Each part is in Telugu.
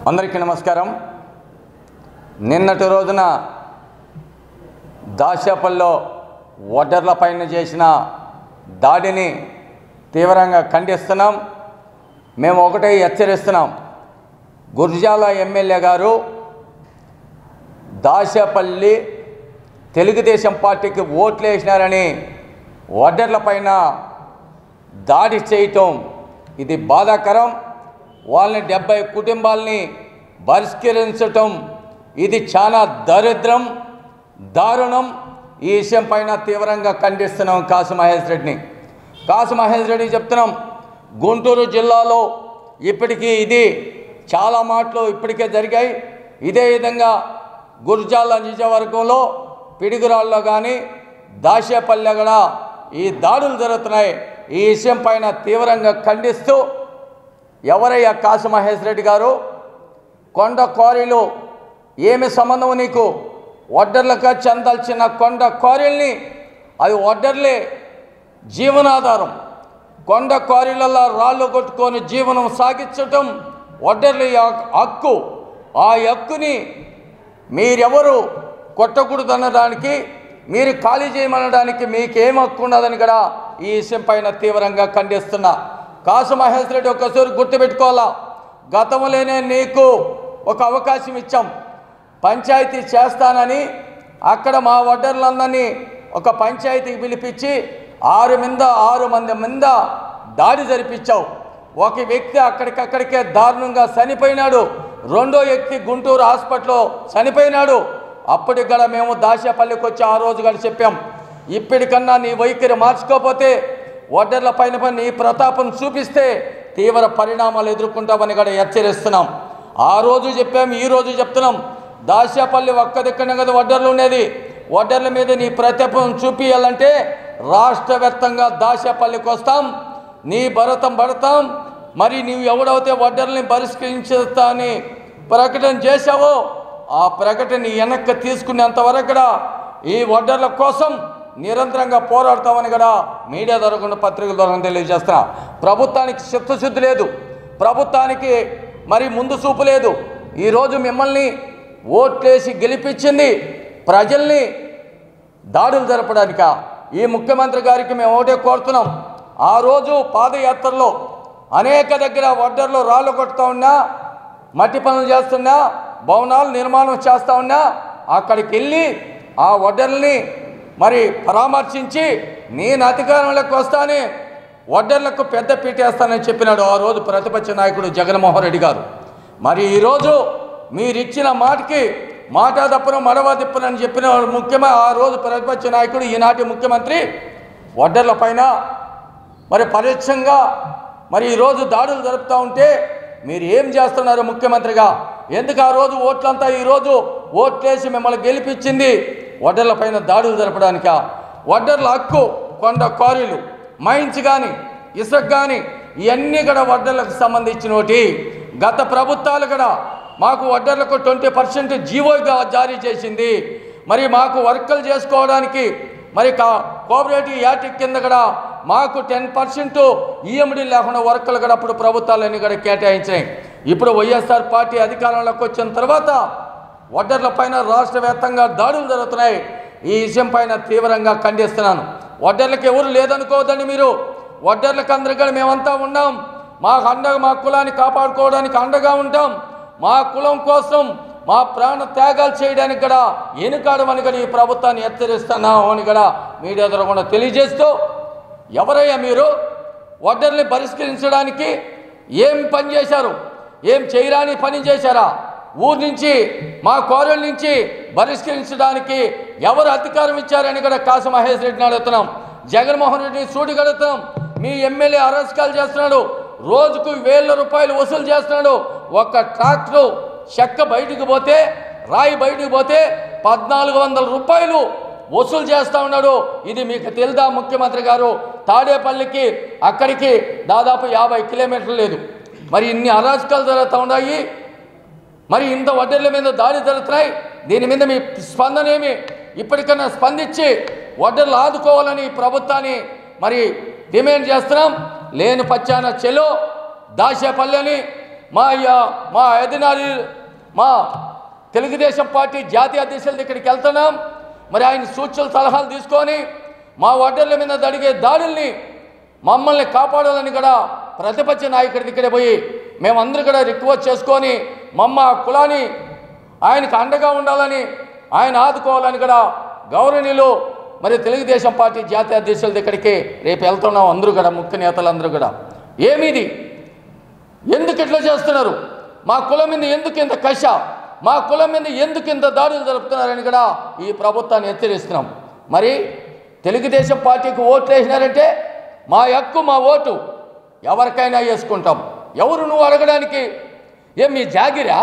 అందరికీ నమస్కారం నిన్నటి రోజున దాచేపల్లో ఓటర్ల పైన చేసిన దాడిని తీవ్రంగా ఖండిస్తున్నాం మేము ఒకటే హెచ్చరిస్తున్నాం గుర్జాల ఎమ్మెల్యే గారు దాచేపల్లి తెలుగుదేశం పార్టీకి ఓట్లు వేసినారని ఓటర్ల పైన దాడి చేయటం ఇది బాధాకరం వాళ్ళని డెబ్బై కుటుంబాలని బహిష్కరించటం ఇది చాలా దరిద్రం దారుణం ఈ విషయం పైన తీవ్రంగా ఖండిస్తున్నాం కాసు మహేష్ రెడ్డిని కాసు మహేష్ రెడ్డి చెప్తున్నాం గుంటూరు జిల్లాలో ఇప్పటికీ ఇది చాలా మాటలు ఇప్పటికే జరిగాయి ఇదే విధంగా గుర్జాల నిజవర్గంలో పిడుగురాళ్ళలో కానీ దాచేపల్లె కూడా ఈ దాడులు జరుగుతున్నాయి ఈ విషయం పైన తీవ్రంగా ఖండిస్తూ ఎవరయ్యా కాసు మహేష్ రెడ్డి గారు కొండ క్వారీలు ఏమి సంబంధం నీకు వడ్డర్లకు చెందాల్సిన కొండ క్వారీల్ని అవి వడ్డర్లే జీవనాధారం కొండ క్వారీలలో రాళ్ళు కొట్టుకొని జీవనం సాగించటం వడ్డర్ల యొక్క హక్కు ఆ హక్కుని మీరెవరు కొట్టకూడదనడానికి మీరు ఖాళీ చేయమనడానికి మీకేం హక్కు ఉన్నదని కూడా ఈ విషయం పైన తీవ్రంగా ఖండిస్తున్నా కాసు మహేష్ రెడ్డి ఒకసారి గుర్తుపెట్టుకోవాలా గతంలోనే నీకు ఒక అవకాశం ఇచ్చాం పంచాయతీ చేస్తానని అక్కడ మా వడ్డర్లందరినీ ఒక పంచాయతీకి పిలిపించి ఆరు మీద ఆరు మంది మీద దాడి జరిపించావు ఒక వ్యక్తి అక్కడికక్కడికే దారుణంగా చనిపోయినాడు రెండో వ్యక్తి గుంటూరు హాస్పిటల్లో చనిపోయినాడు అప్పటికి కూడా మేము దాచేపల్లికి వచ్చి ఆ రోజు కూడా చెప్పాం ఇప్పటికన్నా నీ వైఖరి మార్చుకోకపోతే ఓటర్ల పైన పైన నీ ప్రతాపం చూపిస్తే తీవ్ర పరిణామాలు ఎదుర్కొంటామని కూడా హెచ్చరిస్తున్నాం ఆ రోజు చెప్పాం ఈ రోజు చెప్తున్నాం దాచేపల్లి ఒక్క దిక్కనే కదా వడ్డర్లు ఉండేది వడ్డర్ల మీద నీ ప్రతాపం చూపించాలంటే రాష్ట్ర వ్యాప్తంగా దాచేపల్లికి వస్తాం నీ భరతం పడతాం మరి నీవు ఎవడైతే వడ్డర్ని బహిష్కరించేస్తా అని ప్రకటన చేశావో ఆ ప్రకటన వెనక్కి తీసుకునేంత వరకు కూడా ఈ వడ్డర్ల కోసం నిరంతరంగా పోరాడతామని కూడా మీడియా ద్వారా కూడా పత్రికల ద్వారా తెలియజేస్తున్నా ప్రభుత్వానికి చిత్తశుద్ధి లేదు ప్రభుత్వానికి మరి ముందు చూపు లేదు ఈరోజు మిమ్మల్ని ఓట్లేసి గెలిపించింది ప్రజల్ని దాడులు జరపడానిక ఈ ముఖ్యమంత్రి గారికి మేము ఒకటే కోరుతున్నాం ఆ రోజు పాదయాత్రలో అనేక దగ్గర వడ్డర్లు రాళ్ళు కొడుతూ ఉన్నా మట్టి పనులు చేస్తున్నా భవనాలు నిర్మాణం చేస్తూ ఉన్నా అక్కడికి వెళ్ళి ఆ వడ్డర్ని మరి పరామర్శించి నేను అధికారంలోకి వస్తానే వడ్డర్లకు పెద్ద పీటేస్తానని చెప్పినాడు ఆ రోజు ప్రతిపక్ష నాయకుడు జగన్మోహన్ రెడ్డి గారు మరి ఈరోజు మీరిచ్చిన మాటకి మాట తప్పను మడవ తిప్పనని చెప్పిన ముఖ్యమ ఆ రోజు ప్రతిపక్ష నాయకుడు ఈనాటి ముఖ్యమంత్రి వడ్డర్ల పైన మరి పరోక్షంగా మరి ఈరోజు దాడులు జరుపుతూ ఉంటే మీరు ఏం చేస్తున్నారు ముఖ్యమంత్రిగా ఎందుకు ఆ రోజు ఓట్లంతా ఈరోజు ఓట్లేసి మిమ్మల్ని గెలిపించింది వడ్డర్ల పైన దాడులు జరపడానిక వడ్డర్ల హక్కు కొండ క్వారీలు మైన్స్ కానీ ఇసుక కానీ ఇవన్నీ కూడా వడ్డర్లకు సంబంధించినవి గత ప్రభుత్వాలు కూడా మాకు వడ్డర్లకు ట్వంటీ పర్సెంట్ జీవోగా జారీ చేసింది మరి మాకు వర్కులు చేసుకోవడానికి మరి కా కోఆపరేటివ్ యాక్ట్ కింద కూడా మాకు టెన్ పర్సెంట్ ఈఎండి లేకుండా వర్కులు కూడా అప్పుడు ప్రభుత్వాలన్నీ కూడా కేటాయించాయి ఇప్పుడు వైఎస్ఆర్ పార్టీ అధికారంలోకి వచ్చిన తర్వాత వడ్డర్ల పైన రాష్ట్ర వ్యాప్తంగా దాడులు జరుగుతున్నాయి ఈ విషయం పైన తీవ్రంగా ఖండిస్తున్నాను వడ్డర్లకు ఎవరు లేదనుకోవద్దండి మీరు వడ్డర్లకు అందరికీ కూడా మేమంతా ఉన్నాం మాకు అండగా మా కులాన్ని కాపాడుకోవడానికి అండగా ఉంటాం మా కులం కోసం మా ప్రాణ త్యాగాలు చేయడానికి కూడా ఎనుకాడమని కూడా ఈ ప్రభుత్వాన్ని హెచ్చరిస్తున్నాం అని కూడా మీడియా ద్వారా కూడా తెలియజేస్తూ ఎవరయ్యా మీరు వడ్డర్ని పరిష్కరించడానికి ఏం పని చేశారు ఏం చేయరాని పని చేశారా ఊరి నుంచి మా కోరల నుంచి బహిష్కరించడానికి ఎవరు అధికారం ఇచ్చారని కూడా కాసు మహేష్ రెడ్డిని అడుగుతున్నాం జగన్మోహన్ రెడ్డిని సూటిగా అడుగుతున్నాం మీ ఎమ్మెల్యే అరెస్కాలు చేస్తున్నాడు రోజుకు వేల రూపాయలు వసూలు చేస్తున్నాడు ఒక ట్రాక్టర్ చెక్క బయటికి పోతే రాయి బయటికి పోతే పద్నాలుగు వందల రూపాయలు వసూలు చేస్తూ ఉన్నాడు ఇది మీకు తెలుదా ముఖ్యమంత్రి గారు తాడేపల్లికి అక్కడికి దాదాపు యాభై కిలోమీటర్లు లేదు మరి ఇన్ని అరాచకాలు జరుగుతూ ఉన్నాయి మరి ఇంత వడ్డీల మీద దాడి జరుగుతున్నాయి దీని మీద మీ స్పందన ఏమి ఇప్పటికన్నా స్పందించి వడ్డీలు ఆదుకోవాలని ఈ ప్రభుత్వాన్ని మరి డిమాండ్ చేస్తున్నాం లేని పచ్చాన చెలో దాచేపల్లిని మా అయ్య- మా అధినారి మా తెలుగుదేశం పార్టీ జాతీయ అధ్యక్షుల దగ్గరికి వెళ్తున్నాం మరి ఆయన సూచనలు సలహాలు తీసుకొని మా ఒడ్డర్ల మీద జరిగే దాడుల్ని మమ్మల్ని కాపాడాలని కూడా ప్రతిపక్ష నాయకుడి దగ్గర పోయి మేమందరూ కూడా రిక్వెస్ట్ చేసుకొని మమ్మ కులాన్ని ఆయనకు అండగా ఉండాలని ఆయన ఆదుకోవాలని కూడా గౌరవనీయులు మరి తెలుగుదేశం పార్టీ జాతీయ అధ్యక్షుల దగ్గరికి రేపు వెళ్తున్నాం అందరూ కూడా ముఖ్య నేతలందరూ కూడా ఏమిది ఎందుకు ఇట్లా చేస్తున్నారు మా కులం మీద ఎందుకు ఇంత కష మా కులం మీద ఎందుకు ఇంత దాడులు జరుపుతున్నారని కూడా ఈ ప్రభుత్వాన్ని హెచ్చరిస్తున్నాం మరి తెలుగుదేశం పార్టీకి ఓట్లు వేసినారంటే మా హక్కు మా ఓటు ఎవరికైనా వేసుకుంటాం ఎవరు నువ్వు అడగడానికి ఏం మీ జాగిరా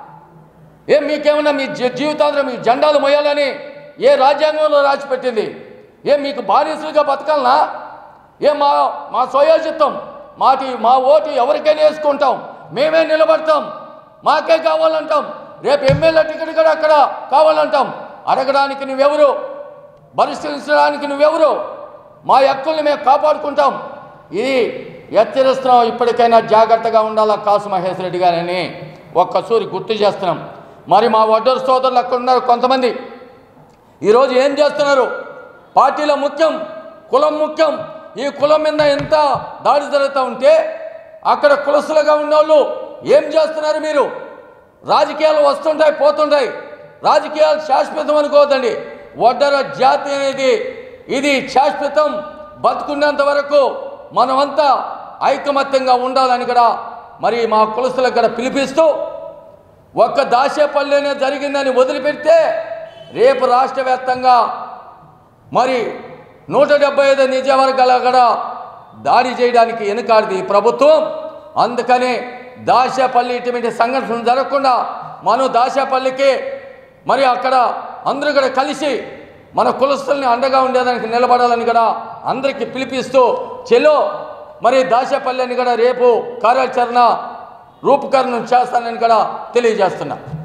ఏం మీకేమన్నా మీ జీ- జీవితాంతరం మీ జెండాలు మోయాలని ఏ రాజ్యాంగంలో రాసిపెట్టింది ఏం మీకు బానిసలుగా బతకాలనా ఏం మా మా స్వయోచిత్తం మాటి మా ఓటు ఎవరికైనా వేసుకుంటాం మేమే నిలబడతాం మాకే కావాలంటాం రేపు ఎమ్మెల్యే టికెట్ కూడా అక్కడ కావాలంటాం అడగడానికి నువ్వెవరు పరిష్కరించడానికి నువ్వెవరు మా హక్కుల్ని మేము కాపాడుకుంటాం ఇది హెచ్చరిస్తున్నాం ఇప్పటికైనా జాగ్రత్తగా ఉండాలా కాసు మహేష్ రెడ్డి గారని ఒక్కసూరి గుర్తు చేస్తున్నాం మరి మా వడ్డరు సోదరులు అక్కడ ఉన్నారు కొంతమంది ఈరోజు ఏం చేస్తున్నారు పార్టీల ముఖ్యం కులం ముఖ్యం ఈ కులం మీద ఎంత దాడి జరుగుతూ ఉంటే అక్కడ కులస్తులుగా ఉన్నోళ్ళు ఏం చేస్తున్నారు మీరు రాజకీయాలు వస్తుంటాయి పోతుంటాయి రాజకీయాలు శాశ్వతం అనుకోవద్దండి వడ్డర జాతి అనేది ఇది శాశ్వతం బతుకున్నంత వరకు మనమంతా ఐకమత్యంగా ఉండాలని కూడా మరి మా కులస్తులకు కూడా పిలిపిస్తూ ఒక్క దాచేపల్లినే జరిగిందని వదిలిపెడితే రేపు రాష్ట్ర వ్యాప్తంగా మరి నూట డెబ్బై ఐదు నిజవర్గాల కూడా దాడి చేయడానికి వెనుకాడింది ఈ ప్రభుత్వం అందుకని దాచేపల్లి ఇటువంటి సంఘటనలు జరగకుండా మనం దాచేపల్లికి మరి అక్కడ అందరూ కూడా కలిసి మన కులస్తుల్ని అండగా ఉండేదానికి నిలబడాలని కూడా అందరికీ పిలిపిస్తూ చెలో మరి దాచేపల్లి అని కూడా రేపు కార్యాచరణ రూపకరణం చేస్తానని కూడా తెలియజేస్తున్నా